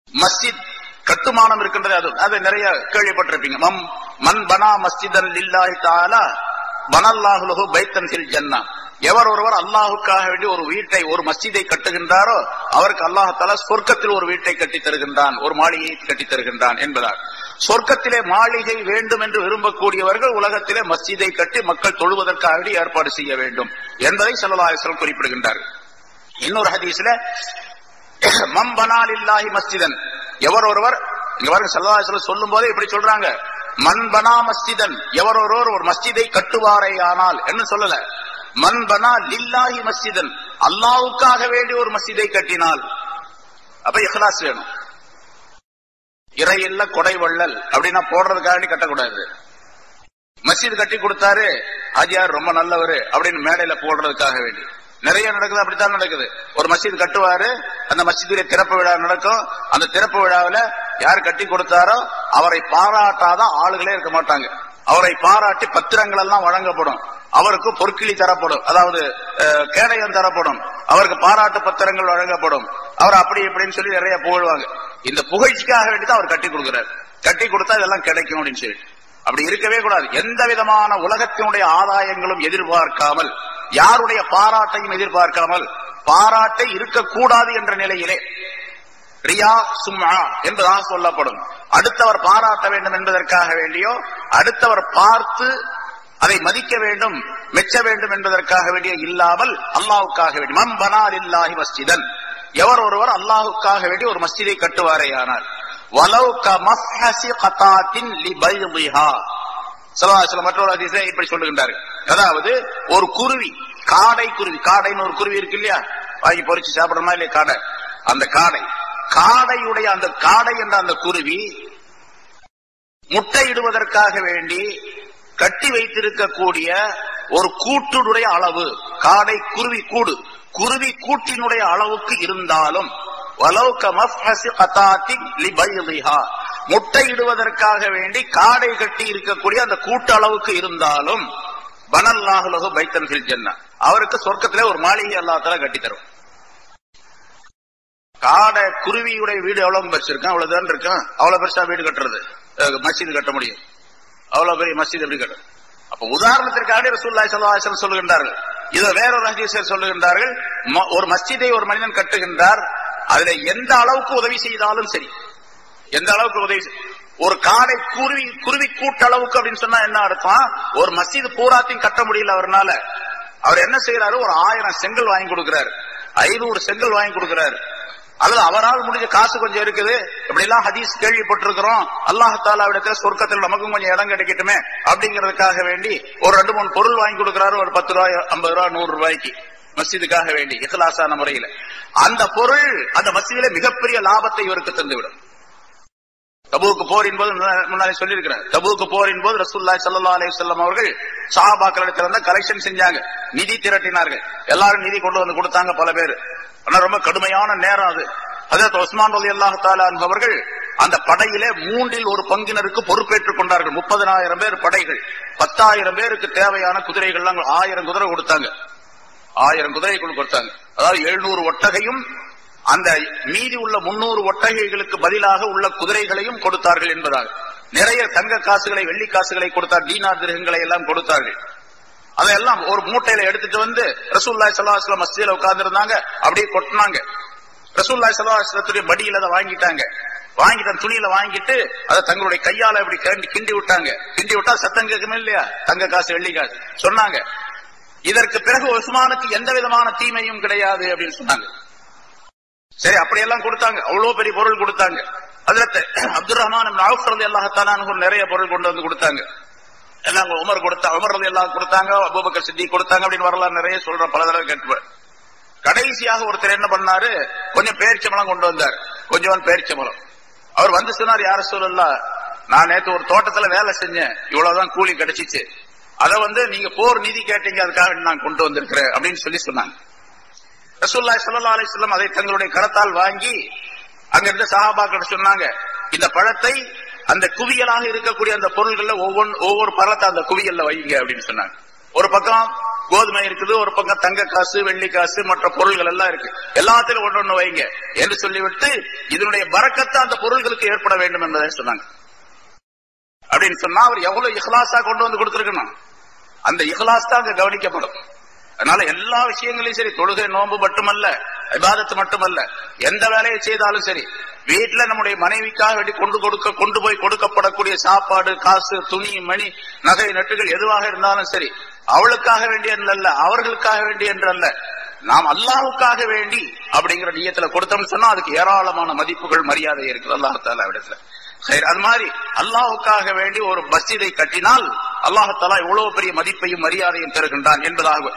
மஸ்ஜித் கட்டுமானம் இருக்கின்றது அது அது நிறைய கேள்விப்பட்டிருப்பீங்க மம் மன் பனா மஸ்ஜிதன் லில்லாஹி தஆலா பனல்லாஹு லஹு பைத்தன் ஃபில் ஜன்னா எவர் ஒருவர் அல்லாஹுக்காக வேண்டி ஒரு வீட்டை ஒரு மஸ்ஜிதை கட்டுகின்றாரோ அவருக்கு அல்லாஹ் தஆலா சொர்க்கத்தில் ஒரு வீட்டை கட்டி தருகின்றான் ஒரு மாளிகையை கட்டி தருகின்றான் என்பதால் சொர்க்கத்திலே மாளிகை வேண்டும் என்று விரும்பக்கூடியவர்கள் உலகத்திலே மஸ்ஜிதை கட்டி மக்கள் தொழுவதற்காக வேண்டி ஏற்பாடு செய்ய வேண்டும் என்பதை ஸல்லல்லாஹு அலைஹி வஸல்லம் குறிப்பிடுகின்றார்கள் இன்னொரு ஹதீஸ்ல மம்பனாலில்லாஹி மஸ்ஜிதன் எவர் ஒருவர் இங்க பாருங்க சல்லல்லாஹு சொல்லும் போதே இப்படி சொல்றாங்க மண்பனா மஸ்ஜிதன் எவர் ஒருவர் ஒரு மஸ்ஜிதை கட்டுவாரே ஆனால் என்ன சொல்லல மண்பனா லில்லாஹி மஸ்ஜிதன் அல்லாஹ்வுக்காக வேண்டி ஒரு மஸ்ஜிதை கட்டினால் அப்ப இஹ்லாஸ் வேணும் இறை இல்ல கொடை வள்ளல் அப்படின்னா போடுறதுக்காக வேண்டி கட்டக்கூடாது மஸ்ஜித் கட்டி கொடுத்தாரு ஆஜியார் ரொம்ப நல்லவர் அப்படின்னு மேடையில போடுறதுக்காக வேண்டி நிறைய நடக்குது அப்படித்தான் நடக்குது ஒரு மஸ்ஜித் கட்டுவாரு அந்த மஸ்ஜிதிலே திறப்பு விழா நடக்கும் அந்த திறப்பு விழாவில் யார் கட்டி கொடுத்தாரோ அவரை பாராட்டாத ஆளுகளே இருக்க மாட்டாங்க அவரை பாராட்டி பத்திரங்கள் எல்லாம் வழங்கப்படும் அவருக்கு பொற்கிளி தரப்படும் அதாவது அஹ், கேடயம் தரப்படும் அவருக்கு பாராட்டு பத்திரங்கள் வழங்கப்படும் அவர் அப்படி இப்படின்னு சொல்லி நிறைய புகழ்வாங்க இந்த புகழ்ச்சிக்காக வேண்டி தான் அவர் கட்டி கொடுக்கிறார் கட்டி கொடுத்தா இதெல்லாம் கிடைக்கும் அப்படின்னு சொல்லி அப்படி இருக்கவே கூடாது எந்த விதமான உலகத்தினுடைய ஆதாயங்களும் எதிர்பார்க்காமல் யாருடைய பாராட்டையும் எதிர்பார்க்காமல் பாராட்டை இருக்கக்கூடாது என்ற நிலையிலே ரியா சும்மா என்பதாக சொல்லப்படும் அடுத்தவர் பாராட்ட வேண்டும் என்பதற்காக வேண்டியோ அடுத்தவர் பார்த்து அதை மதிக்க வேண்டும் மெச்ச வேண்டும் என்பதற்காக வேண்டிய இல்லாமல் அல்லாஹ்வுக்காக வேண்டி மம் பனால் இல்லாஹி மஸ்ஜிதன் எவர் ஒருவர் அல்லாஹ்வுக்காக வேண்டி ஒரு மஸ்ஜிதை கட்டுவாரேயானால் வலவ் க மஃஹசி கதாத்தின் லிபைதிஹா சலவாசல மற்றொரு அதிசய இப்படி சொல்லுகின்றார்கள் அதாவது ஒரு குருவி காடை குருவி காடைன்னு ஒரு குருவி இருக்கு இல்லையா வாங்கி பொறிச்சு சாப்பிடுறோமா இல்லையா காடை அந்த காடை காடையுடைய அந்த காடை என்ற அந்த குருவி முட்டையிடுவதற்காக வேண்டி கட்டி வைத்திருக்கக்கூடிய ஒரு கூட்டுடைய அளவு காடை குருவி கூடு குருவி கூட்டினுடைய அளவுக்கு இருந்தாலும் வலவுக மஃஹசி கதாத்தின் லிபைதிஹா முட்டையிடுவதற்காக வேண்டி காடை கட்டி இருக்கக்கூடிய அந்த கூட்டு அளவுக்கு இருந்தாலும் பனல்லாஹுலகு பைத்தன் ஃபில் ஜன்னா அவருக்கு சொர்க்கத்திலே ஒரு மாளிகை அல்லாஹ் கட்டி தரும் காடை குருவியுடைய வீடு எவ்வளவு பெருசு இருக்கும் அவ்வளவுதான் இருக்கும் அவ்வளவு பெருசா வீடு கட்டுறது அஹ் மஸ்ஜித் கட்ட முடியும் அவ்வளவு பெரிய மஸ்ஜித் எப்படி கட்டும் அப்ப உதாரணத்திற்காக ரசூல்லாய் சல்லாஹம் சொல்லுகின்றார்கள் இதை வேறொரு ஹதீஸர் சொல்லுகின்றார்கள் ம- ஒரு மஸ்ஜிதை ஒரு மனிதன் கட்டுகின்றார் அதுல எந்த அளவுக்கு உதவி செய்தாலும் சரி எந்த அளவுக்கு உதவி செய்- ஒரு காடை குருவி குருவி கூட்டளவுக்கு அப்படின்னு சொன்னா என்ன அர்த்தம் ஒரு மஸ்ஜித் பூராத்தையும் கட்ட முடியல அவர்னால அவர் என்ன செய்யறாரு ஒரு ஆயிரம் செங்கல் வாங்கி கொடுக்கிறாரு ஐநூறு செங்கல் வாங்கி கொடுக்கிறாரு அல்லது அவரால் முடிஞ்ச காசு கொஞ்சம் இருக்குது இப்படி எல்லாம் ஹதீஸ் கேள்விப்பட்டிருக்கிறோம் அல்லாஹ் தாலா இடத்துல சொர்க்கத்தில் நமக்கும் கொஞ்சம் இடம் கிடைக்கட்டுமே அப்படிங்கறதுக்காக வேண்டி ஒரு ரெண்டு மூணு பொருள் வாங்கி கொடுக்கிறாரு ஒரு பத்து ரூபாய் ஐம்பது ரூபாய் நூறு ரூபாய்க்கு மஸ்ஜிதுக்காக வேண்டி இஹ்லாசான முறையில அந்த பொருள் அந்த மஸ்ஜிதில மிகப்பெரிய லாபத்தை இவருக்கு தந்துவிடும் தபூக்கு போரின் போது முன்ன- முன்னாடி சொல்லியிருக்கிறேன் தபூக்கு போரின் போது ரசூல்லாய் ஸல்லல்லாஹு அலைஹி வஸல்லம் அவர்கள் சஹாபாக்களிடத்துல இருந்து கலெக்ஷன் செஞ்சாங்க நிதி திரட்டினார்கள் எல்லாரும் நிதி கொண்டு வந்து கொடுத்தாங்க பல பேர் ஆனா ரொம்ப கடுமையான நேரம் அது அதே உஸ்மான் ரலி அல்லாஹு தாலா அவர்கள் அந்த படையிலே மூன்றில் ஒரு பங்கினருக்கு பொறுப்பேற்றுக் கொண்டார்கள் முப்பதனாயிரம் பேர் படைகள் பத்தாயிரம் பேருக்கு தேவையான குதிரைகள்லாம் ஆயிரம் குதிரை கொடுத்தாங்க ஆயிரம் குதிரை கொண்டு கொடுத்தாங்க அதாவது எழுநூறு ஒட்டகையும் அந்த மீதி உள்ள முன்னூறு ஒட்டகைகளுக்கு பதிலாக உள்ள குதிரைகளையும் கொடுத்தார்கள் என்பதாக நிறைய தங்க காசுகளை வெள்ளி காசுகளை கொடுத்தார் தீனார் திருகங்களை எல்லாம் கொடுத்தார்கள் அதெல்லாம் ஒரு மூட்டையில எடுத்துட்டு வந்து ரசூல்லாய் சல்லாஹ் மஸ்ஜில உட்கார்ந்து இருந்தாங்க அப்படியே கொட்டினாங்க ரசூல்லாய் சல்லாஹத்துடைய மடியில அதை வாங்கிட்டாங்க வாங்கிட்ட துணியில வாங்கிட்டு அதை தங்களுடைய கையால இப்படி கிண்டி கிண்டி விட்டாங்க கிண்டி விட்டா சத்தம் கேட்குமே இல்லையா தங்க காசு வெள்ளி காசு சொன்னாங்க இதற்கு பிறகு உஸ்மானுக்கு எந்த விதமான தீமையும் கிடையாது அப்படின்னு சொன்னாங்க சரி அப்படியெல்லாம் கொடுத்தாங்க அவ்வளவு பெரிய பொருள் கொடுத்தாங்க அதுல அப்துல் ரஹ்மான் அவுஃப் அல்லாஹத்தாலான நிறைய பொருள் கொண்டு வந்து கொடுத்தாங்க எல்லாம் உமர் கொடுத்தா உமர் ரலி எல்லாம் கொடுத்தாங்க அபூபக்கர் சித்தி கொடுத்தாங்க அப்படின்னு வரலாறு நிறைய சொல்ற பல தடவை கேட்டுப்பேன் கடைசியாக ஒருத்தர் என்ன பண்ணாரு கொஞ்சம் பேரிச்சம்பளம் கொண்டு வந்தார் கொஞ்சம் பேரிச்சம்பளம் அவர் வந்து சொன்னார் யார சொல்லலாம் நான் நேத்து ஒரு தோட்டத்துல வேலை செஞ்சேன் இவ்வளவுதான் கூலி கிடைச்சிச்சு அதை வந்து நீங்க போர் நிதி கேட்டீங்க அதுக்காக நான் கொண்டு வந்திருக்கிறேன் அப்படின்னு சொல்லி சொன்னாங்க ரசூல்லாய் ஸல்லல்லாஹு அலைஹி வஸல்லம் அதை தங்களுடைய கரத்தால் வாங்கி அங்க இருந்த சஹாபாக்கள் சொன்னாங்க இந்த பழத்தை அந்த குவியலாக இருக்கக்கூடிய அந்த பொருள்கள்ல ஒவ்வொரு ஒவ்வொரு பழத்தை அந்த குவியல்ல வைங்க அப்படின்னு சொன்னாங்க ஒரு பக்கம் கோதுமை இருக்குது ஒரு பக்கம் தங்க காசு வெள்ளி காசு மற்ற பொருள்கள் எல்லாம் இருக்கு எல்லாத்திலும் ஒண்ணு ஒண்ணு வைங்க என்று சொல்லிவிட்டு இதனுடைய பறக்கத்தை அந்த பொருள்களுக்கு ஏற்பட வேண்டும் என்பதை சொன்னாங்க அப்படின்னு சொன்னா அவர் எவ்வளவு இஹ்லாஸா கொண்டு வந்து கொடுத்திருக்கணும் அந்த இஹ்லாஸ் தான் அங்க கவனிக்கப்படும் அதனால எல்லா விஷயங்களையும் சரி தொழுகை நோன்பு மட்டுமல்ல விவாதத்து மட்டுமல்ல எந்த வேலையை செய்தாலும் சரி வீட்டுல நம்முடைய மனைவிக்காக வேண்டி கொண்டு கொடுக்க கொண்டு போய் கொடுக்கப்படக்கூடிய சாப்பாடு காசு துணி மணி நகை நட்டுகள் எதுவாக இருந்தாலும் சரி அவளுக்காக வேண்டிய அல்ல அவர்களுக்காக வேண்டிய என்று அல்ல நாம் அல்லாஹுக்காக வேண்டி அப்படிங்கிற நியத்துல கொடுத்தோம்னு சொன்னா அதுக்கு ஏராளமான மதிப்புகள் மரியாதை இருக்குது அல்லாஹால இடத்துல சரி அது மாதிரி அல்லாஹுக்காக வேண்டி ஒரு மஸ்ஜிதை கட்டினால் அல்லாஹாலா இவ்வளவு பெரிய மதிப்பையும் மரியாதையும் தருகின்றான் என்பதாக